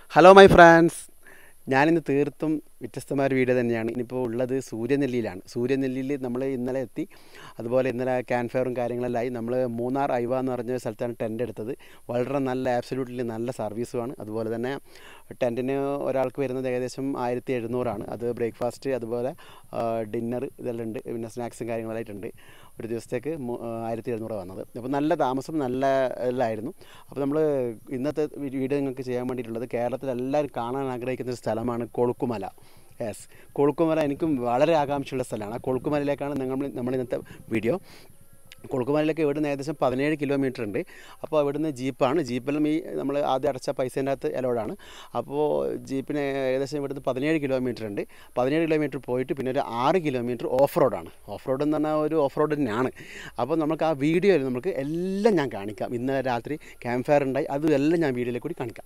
Hello my France ഞാനിന്ന് തീർത്തും വ്യത്യസ്തമായ ഒരു വീഡിയോ തന്നെയാണ് ഇനിയിപ്പോൾ ഉള്ളത് സൂര്യനെല്ലിയിലാണ് സൂര്യനെല്ലിയിൽ നമ്മൾ ഇന്നലെ എത്തി അതുപോലെ ഇന്നലെ ക്യാൻഫയറും കാര്യങ്ങളെല്ലാം ആയി നമ്മൾ മൂന്നാർ ഐവ എന്ന് പറഞ്ഞ സ്ഥലത്താണ് ടെൻ്റ് എടുത്തത് വളരെ നല്ല ആബ്സല്യൂട്ട്ലി നല്ല സർവീസുമാണ് അതുപോലെ തന്നെ ടെൻറ്റിന് ഒരാൾക്ക് വരുന്നത് ഏകദേശം ആയിരത്തി എഴുന്നൂറാണ് അത് ബ്രേക്ക്ഫാസ്റ്റ് അതുപോലെ ഡിന്നർ ഇതെല്ലാം ഉണ്ട് പിന്നെ സ്നാക്സും കാര്യങ്ങളായിട്ടുണ്ട് ഒരു ദിവസത്തേക്ക് ആയിരത്തി എഴുന്നൂറ് വന്നത് അപ്പോൾ നല്ല താമസം നല്ല എല്ലായിരുന്നു അപ്പോൾ നമ്മൾ ഇന്നത്തെ വീഡിയോ നിങ്ങൾക്ക് ചെയ്യാൻ വേണ്ടിയിട്ടുള്ളത് കേരളത്തിൽ എല്ലാവരും കാണാൻ ആഗ്രഹിക്കുന്ന ഒരു സ്ഥലമാണ് കൊളുക്കുമല യെസ് കൊളുക്കുമല എനിക്കും വളരെ ആകാംക്ഷയുള്ള സ്ഥലമാണ് ആ കൊളുക്കുമലയിലേക്കാണ് നമ്മൾ നമ്മൾ ഇന്നത്തെ വീഡിയോ കൊളുക്കുമലയിലേക്ക് ഇവിടുന്ന് ഏകദേശം പതിനേഴ് കിലോമീറ്റർ ഉണ്ട് അപ്പോൾ ഇവിടുന്ന് ജീപ്പാണ് ജീപ്പെല്ലാം ഈ നമ്മൾ ആദ്യം അടച്ച പൈസേൻ്റെ അകത്ത് അലോഡാണ് അപ്പോൾ ജീപ്പിന് ഏകദേശം ഇവിടുന്ന് പതിനേഴ് കിലോമീറ്റർ ഉണ്ട് പതിനേഴ് കിലോമീറ്റർ പോയിട്ട് പിന്നെ ഒരു ആറ് കിലോമീറ്റർ ഓഫ് റോഡാണ് ഓഫ് റോഡ് എന്ന് പറഞ്ഞാൽ ഒരു ഓഫ് റോഡ് തന്നെയാണ് അപ്പോൾ നമുക്ക് ആ വീഡിയോയിൽ നമുക്ക് എല്ലാം ഞാൻ കാണിക്കാം ഇന്നലെ രാത്രി ക്യാമ്പ് ഫയർ ഉണ്ടായി അതും എല്ലാം ഞാൻ വീഡിയോയിൽ കൂടി കാണിക്കാം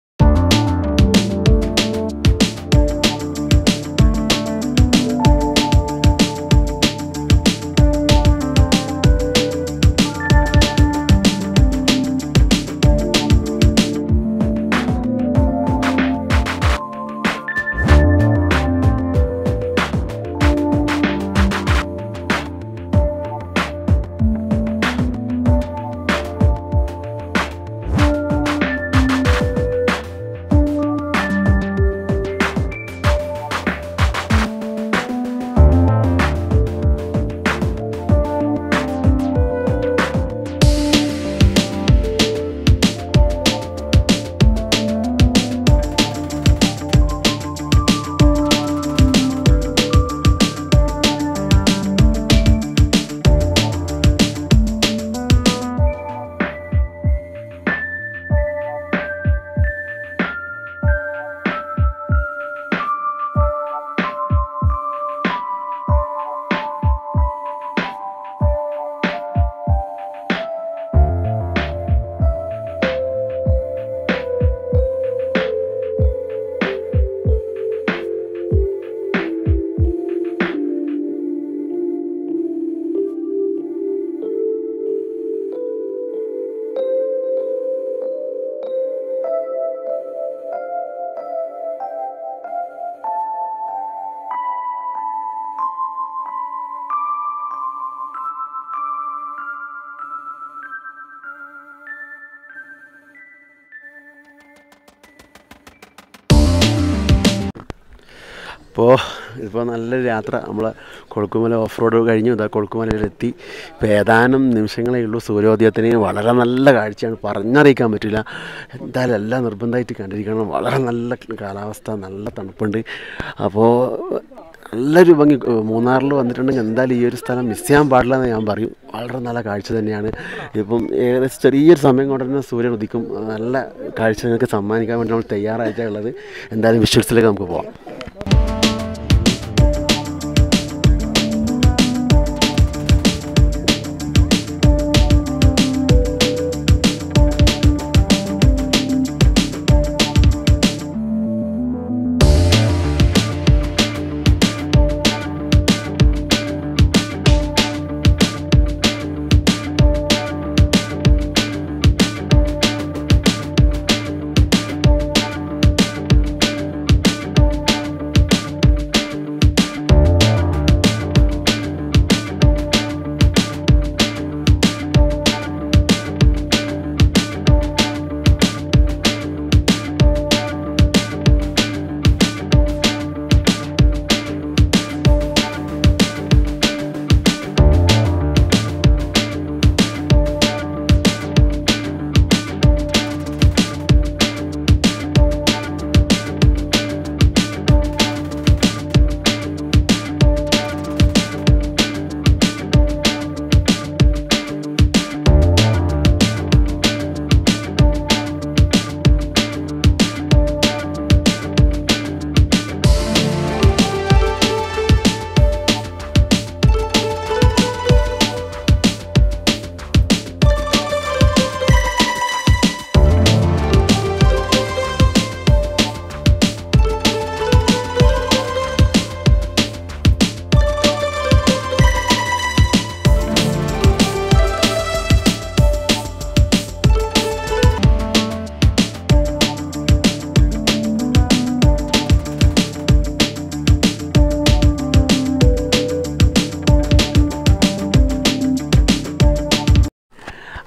അപ്പോൾ ഇപ്പോൾ നല്ലൊരു യാത്ര നമ്മൾ കൊളുക്കുമല ഓഫ് റോഡ് കഴിഞ്ഞു ഇതാ കൊളുക്കുമലയിലെത്തി ഇപ്പോൾ ഏതാനും നിമിഷങ്ങളേ ഉള്ളൂ സൂര്യോദയത്തിന് വളരെ നല്ല കാഴ്ചയാണ് പറഞ്ഞറിയിക്കാൻ പറ്റില്ല എന്തായാലും എല്ലാം നിർബന്ധമായിട്ട് കണ്ടിരിക്കണം വളരെ നല്ല കാലാവസ്ഥ നല്ല തണുപ്പുണ്ട് അപ്പോൾ നല്ലൊരു ഭംഗി മൂന്നാറിൽ വന്നിട്ടുണ്ടെങ്കിൽ എന്തായാലും ഈ ഒരു സ്ഥലം മിസ് ചെയ്യാൻ പാടില്ല എന്ന് ഞാൻ പറയും വളരെ നല്ല കാഴ്ച തന്നെയാണ് ഇപ്പം ഏകദേശം ചെറിയൊരു സമയം കൊണ്ട് തന്നെ സൂര്യൻ ഉദിക്കും നല്ല കാഴ്ച നിങ്ങൾക്ക് സമ്മാനിക്കാൻ വേണ്ടി നമ്മൾ തയ്യാറായിട്ടുള്ളത് എന്തായാലും വിഷ്വൽസിലേക്ക് നമുക്ക് പോകാം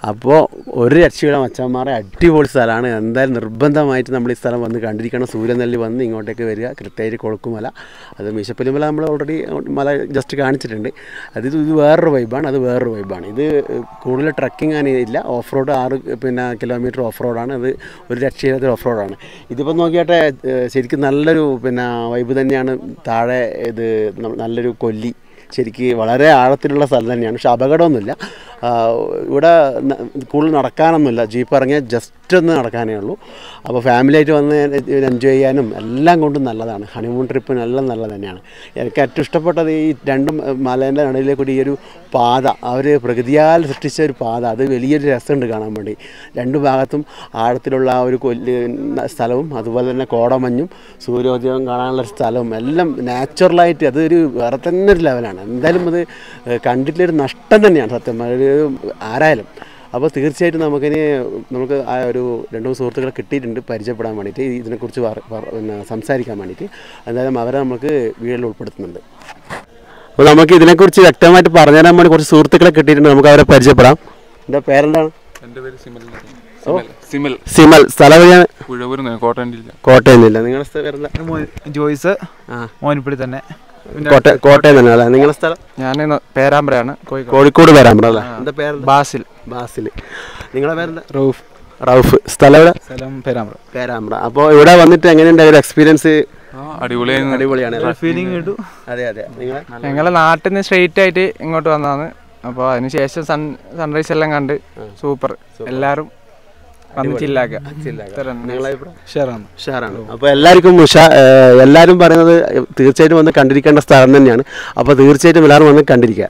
അപ്പോൾ ഒരു രക്ഷയുടെ മച്ചന്മാരെ അടിപൊളി സ്ഥലമാണ് എന്തായാലും നിർബന്ധമായിട്ട് നമ്മൾ ഈ സ്ഥലം വന്ന് കണ്ടിരിക്കണം സൂര്യനെല്ലി വന്ന് ഇങ്ങോട്ടേക്ക് വരിക കൃത്യമായിട്ട് കൊളുക്കുമല അത് മീശപ്പലിമല നമ്മൾ ഓൾറെഡി മല ജസ്റ്റ് കാണിച്ചിട്ടുണ്ട് അത് ഇത് വേറൊരു വൈബാണ് അത് വേറൊരു വൈബാണ് ഇത് കൂടുതൽ ട്രക്കിംഗ് അങ്ങനെ ഇല്ല ഓഫ് റോഡ് ആറ് പിന്നെ കിലോമീറ്റർ ഓഫ് റോഡാണ് അത് ഒരു രക്ഷയില്ലാത്ത ഓഫ് റോഡാണ് ഇതിപ്പോൾ നോക്കിയാട്ടെ ഏഹ് ശരിക്കും നല്ലൊരു പിന്നെ വൈബ് തന്നെയാണ് താഴെ ഇത് ന- നല്ലൊരു കൊല്ലി ശരിക്ക് വളരെ ആഴത്തിലുള്ള സ്ഥലം തന്നെയാണ് പക്ഷെ അപകടമൊന്നുമില്ല ആ, ഇവിടെ ന- കൂടുതൽ നടക്കാനൊന്നുമില്ല ജീപ്പ് ഇറങ്ങിയാൽ ജസ്റ്റ് ഒന്ന് നടക്കാനേ ഉള്ളൂ അപ്പോൾ ഫാമിലിയായിട്ട് വന്ന് എൻജോയ് ചെയ്യാനും എല്ലാം കൊണ്ടും നല്ലതാണ് ഹണിമൂൺ ട്രിപ്പിന് എല്ലാം നല്ലത് തന്നെയാണ് എനിക്ക് ഏറ്റവും ഇഷ്ടപ്പെട്ടത് ഈ രണ്ടും മലേൻ്റെ നടുവിലെ കൂടി ഈ ഒരു പാത അവർ പ്രകൃതിയാൽ സൃഷ്ടിച്ച ഒരു പാത അത് വലിയൊരു രസമുണ്ട് കാണാൻ വേണ്ടി രണ്ട് ഭാഗത്തും ആഴത്തിലുള്ള ആ ഒരു കൊല്ല് സ്ഥലവും അതുപോലെ തന്നെ കോടമഞ്ഞും സൂര്യോദയം കാണാനുള്ള ഒരു സ്ഥലവും എല്ലാം നാച്ചുറലായിട്ട് അതൊരു വേറെ തന്നെ ഒരു ലെവലാണ് എന്തായാലും അത് ഏഹ്, കണ്ടിട്ടുള്ളൊരു നഷ്ടം തന്നെയാണ് സത്യം ഒരു ആരായാലും അപ്പോൾ തീർച്ചയായിട്ടും നമുക്കിനി നമുക്ക് ആ ഒരു രണ്ട് മൂന്ന് സുഹൃത്തുക്കളെ കിട്ടിയിട്ടുണ്ട് പരിചയപ്പെടാൻ വേണ്ടിയിട്ട് ഈ ഇതിനെക്കുറിച്ച് വർ- വർ- പിന്നെ സംസാരിക്കാൻ വേണ്ടിയിട്ട് എന്തായാലും അവരെ നമുക്ക് വീട്ടിൽ ഉൾപ്പെടുത്തുന്നുണ്ട് അപ്പോൾ നമുക്ക് ഇതിനെക്കുറിച്ച് വ്യക്തമായിട്ട് പറഞ്ഞു തരാൻ വേണ്ടി കുറച്ച് സുഹൃത്തുക്കളെ കിട്ടിയിട്ടുണ്ട് നമുക്ക് അവരെ പരിചയപ്പെടാം എൻ്റെ പേരെന്താണ് എൻ്റെ പേര് സിമൽ എന്നാണ്. സിമൽ സിമൽ സിമൽ സ്ഥലം എവിടെയാണ് പുഴവൂർ കോട്ടയം ജില്ല കോട്ടയം ജില്ല നിങ്ങളുടെ സ്ഥലം പേരെന്താ ജോയ്സ് ആ മോനിപ്പടി തന്നെ കോട്ടയം കോട്ടയം തന്നെ അല്ലേ നിങ്ങളുടെ സ്ഥലം ഞാൻ പേരാമ്പ്രയാണ് കോഴിക്കോട് കോഴിക്കോട് പേരാമ്പ്ര അല്ലേ എന്താ പേര് ബാസിൽ ബാസിൽ നിങ്ങളുടെ പേരെന്താ റൌഫ് റൌഫ് സ്ഥലം എവിടെ സ്ഥലം പേരാമ്പ്ര പേരാമ്പ്ര അപ്പോൾ ഇവിടെ വന്നിട്ട് എങ്ങനെയുണ്ട് ഒരു എക്സ്പീരിയൻസ് ആ അടിപൊളിയായിരുന്നു അടിപൊളിയാണ് ഫീലിംഗ് കിട്ടു അതെ അതെ നിങ്ങളെ ഞങ്ങളെ നാട്ടിൽ നിന്ന് സ്ട്രെയിറ്റ് ആയിട്ട് ഇങ്ങോട്ട് വന്നതാണ് അപ്പോൾ അതിനുശേഷം സൺ സൺറൈസ് എല്ലാം കണ്ട് സൂപ്പർ എല്ലാവരും വന്ന് ചില്ലാക്കുക നിങ്ങളെ അഭിപ്രായം ഷെയറാണ് ഉഷാറാണ് അപ്പോൾ എല്ലാവർക്കും ഉഷാ ഏഹ് എല്ലാവരും പറയുന്നത് തീർച്ചയായിട്ടും വന്ന് കണ്ടിരിക്കേണ്ട സ്ഥലം തന്നെയാണ് അപ്പോൾ തീർച്ചയായിട്ടും എല്ലാവരും വന്ന് കണ്ടിരിക്കുക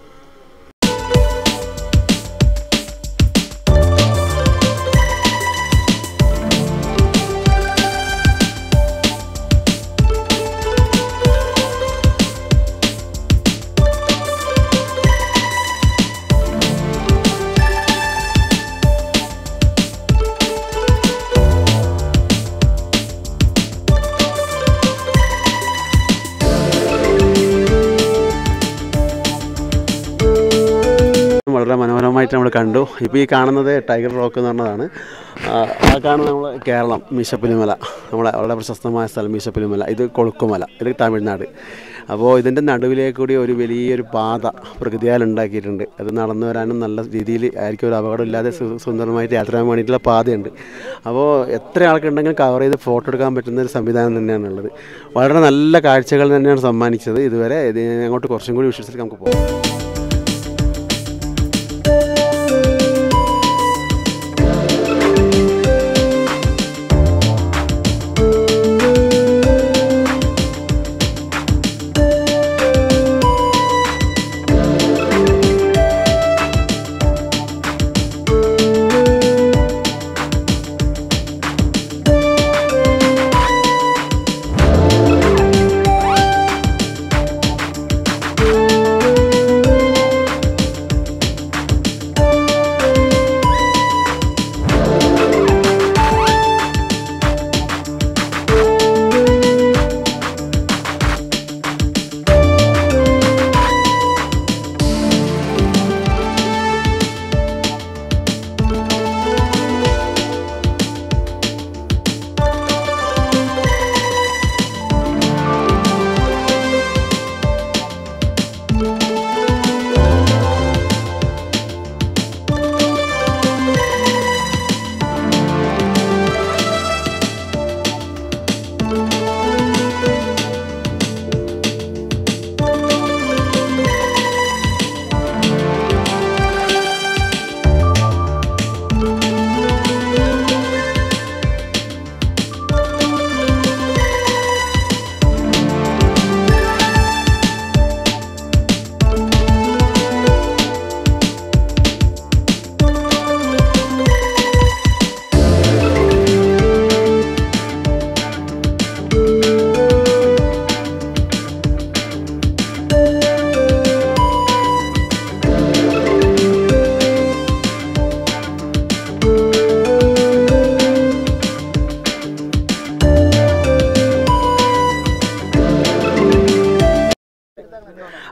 വളരെ മനോഹരമായിട്ട് നമ്മൾ കണ്ടു ഇപ്പോൾ ഈ കാണുന്നത് ടൈഗർ റോക്ക് എന്ന് പറഞ്ഞതാണ് ആ, ആ കാണുന്നത് നമ്മൾ കേരളം മീശപ്പുലിമല നമ്മളെ വളരെ പ്രശസ്തമായ സ്ഥലം മീശപ്പുലിമല ഇത് കൊളുക്കുമല ഇത് തമിഴ്നാട് അപ്പോൾ ഇതിൻ്റെ നടുവിലേക്ക് കൂടി ഒരു വലിയൊരു പാത പ്രകൃതിയാൽ ഉണ്ടാക്കിയിട്ടുണ്ട് അത് നടന്നു വരാനും നല്ല രീതിയിൽ ആയിരിക്കും ഒരു അപകടമില്ലാതെ സു- സുന്ദരമായിട്ട് യാത്ര ചെയ്യാൻ വേണ്ടിയിട്ടുള്ള പാതയുണ്ട് അപ്പോൾ എത്ര ആൾക്കുണ്ടെങ്കിലും കവർ ചെയ്ത് ഫോട്ടോ എടുക്കാൻ പറ്റുന്ന ഒരു സംവിധാനം തന്നെയാണ് ഉള്ളത് വളരെ നല്ല കാഴ്ചകൾ തന്നെയാണ് സമ്മാനിച്ചത് ഇതുവരെ ഇത് അങ്ങോട്ട് കുറച്ചും കൂടി വിശ്വസിച്ച് നമുക്ക് പോകാം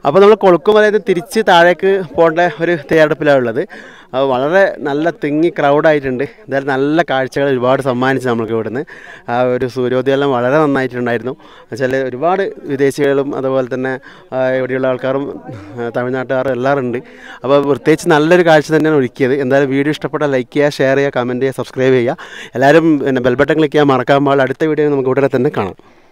അപ്പോൾ നമ്മൾ കൊളുക്കുമലയിൽ നിന്ന് തിരിച്ച് താഴേക്ക് പോകേണ്ട ഒരു തയ്യാറെടുപ്പിലാണ് ഉള്ളത് അത് വളരെ നല്ല തിങ്ങി ക്രൗഡായിട്ടുണ്ട് എന്തായാലും നല്ല കാഴ്ചകൾ ഒരുപാട് സമ്മാനിച്ചു നമ്മൾക്ക് ഇവിടുന്ന് ആ ഒരു സൂര്യോദയം വളരെ നന്നായിട്ടുണ്ടായിരുന്നു എന്നുവെച്ചാൽ ഒരുപാട് വിദേശികളും അതുപോലെ തന്നെ ആ, ഇവിടെയുള്ള ആൾക്കാരും ആ, തമിഴ്നാട്ടുകാരും എല്ലാവരും ഉണ്ട് അപ്പോൾ പ്രത്യേകിച്ച് നല്ലൊരു കാഴ്ച തന്നെയാണ് ഒരുക്കിയത് എന്തായാലും വീഡിയോ ഇഷ്ടപ്പെട്ടാൽ ലൈക്ക് ചെയ്യുക ഷെയർ ചെയ്യുക കമൻറ്റ് ചെയ്യുക സബ്സ്ക്രൈബ് ചെയ്യുക എല്ലാവരും പിന്നെ ബെൽബട്ടൺ ക്ലിക്ക് ചെയ്യാൻ മറക്കാൻ പാടില്ല അടുത്ത വീഡിയോ നമുക്ക് ഉടനെ തന്നെ കാണാം